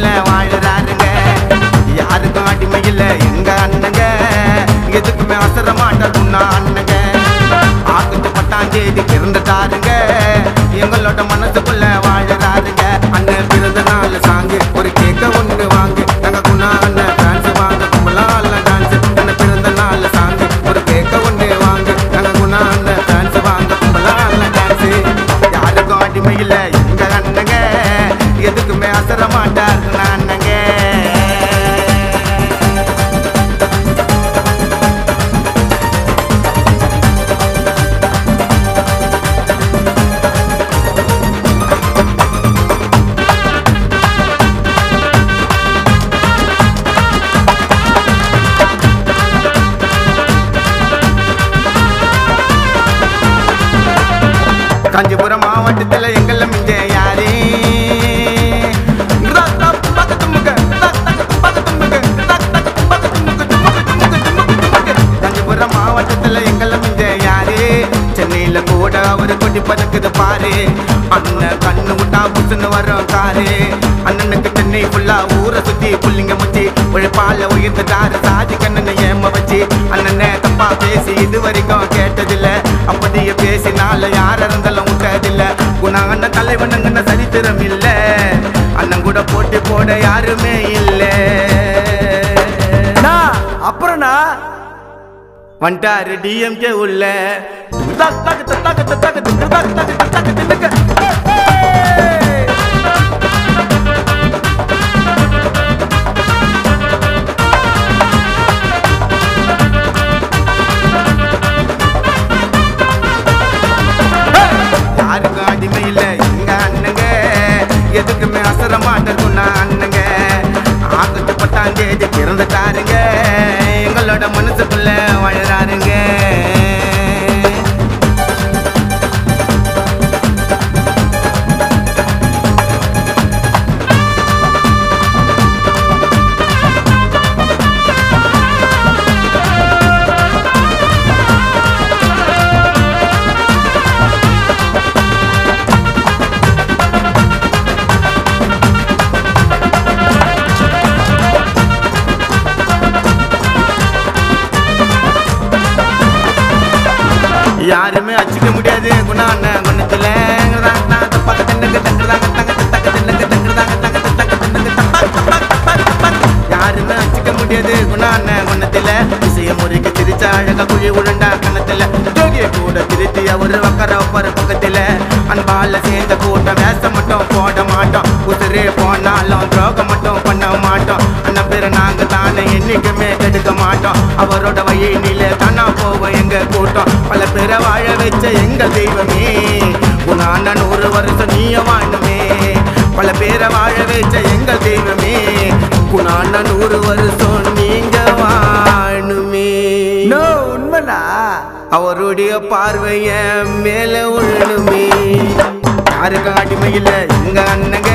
மனசுக்குள்ள வாழுறாருங்க யாருக்கும் அடிமை இல்ல எங்க அண்ணங்க எதுக்குமே அசர மாட்டார் உன்னா அண்ணங்க ஆகத்து பத்தாம் தேதி பிறந்துட்டாருங்க எங்களோட மனசுக்குள்ள வாழுறாருங்க அண்ணன் பிறந்த நாள் சாங்கு ஒரு கேக்க ஒண்ணு வாங்கு நாங்க குணா அண்ணன் டான்ஸ் வாங்க கும்பலாம் டான்ஸ் அண்ணன் பிறந்த நாள் சாங்கு ஒரு கேக்க ஒண்ணு வாங்கு நாங்க குணா அண்ணன் டான்ஸ் வாங்க கும்பலாம் டான்ஸ் யாருக்கும் அடிமை இல்ல எங்க அண்ணங்க எதுக்குமே அசர மாட்டார் அண்ணங்க காஞ்சிபுரம் மாவட்டத்துல எங்கள மிஞ்ச யாரே காஞ்சிபுரம் மாவட்டத்துல எங்கள மிஞ்ச யாரே சென்னையில கூட அவரு கொடி பறக்குது பாரு அண்ணன் கண்ணு விட்டா புசுன்னு வரும் காரு அண்ணனுக்கு சென்னை ஃபுல்லா ஊரை சுத்தி புள்ளிங்க முச்சி உழைப்பால உயர்ந்துட்டாரு சாதி கண்ணனை ஏம வச்சு அண்ணனை தப்பா பேசி இது வரைக்கும் கேட்டதில்ல அப்படியே பேசினால யார இருந்தாலும் விட்டதில்ல குணா அண்ணன் தலைவனுங்கன்னு சரித்திரம் இல்ல அண்ணன் கூட போட்டி போட யாருமே இல்ல அப்புறம்னா வந்துட்டாரு டிஎம்கே உள்ள தக் தக் தக் தக் தக் தக் தக் தக் தக் தக் தக் தக். யாருக்கும் அடிமை இல்ல எங்க அண்ணங்க எதுக்குமே அசர மாட்டேங்குண்ணா அண்ணங்க ஆகத்து பத்தாம் தேதி பிறந்துட்டாருங்க எங்களோட மனசுக்குள்ள வாழறாருங்க யாருமே அச்சுக்க முடியாது குணா அண்ணன் குணத்துல யாருமே அச்சுக்க முடியாது குணா அண்ணன் குணத்துல இசைய முறைக்கு திரிச்ச அழக குழி உருண்டா கணத்துல ஜோகிய கூட திருத்தி அவரு உக்கர ஒப்பர பக்கத்துல அன்பால சேர்ந்த கூட்டம் வேஷம் மட்டும் போட மாட்டோம் உசுரே போனாலும் துரோகம் மட்டும் பண்ண மாட்டோம் அண்ணன் பேரை நாங்க தானே என்னைக்குமே கெடுக்க மாட்டோம் அவரோட வழியில தானா போவோம் எங்க கூட்டம் பல பேரை வாழ வச்ச எங்க தெய்வமே உன்னான நூறு வருஷம் நீய வாழணுமே பல பேரை வாழ வச்ச எங்க தெய்வமே குணான நூறு வருஷம் நீங்க வாழணுமே நோ உண்மைண்ணா அவருடைய பார்வைய மேல உள்ளுமே யாருக்கும் அடிமை இல்ல எங்க அண்ணங்க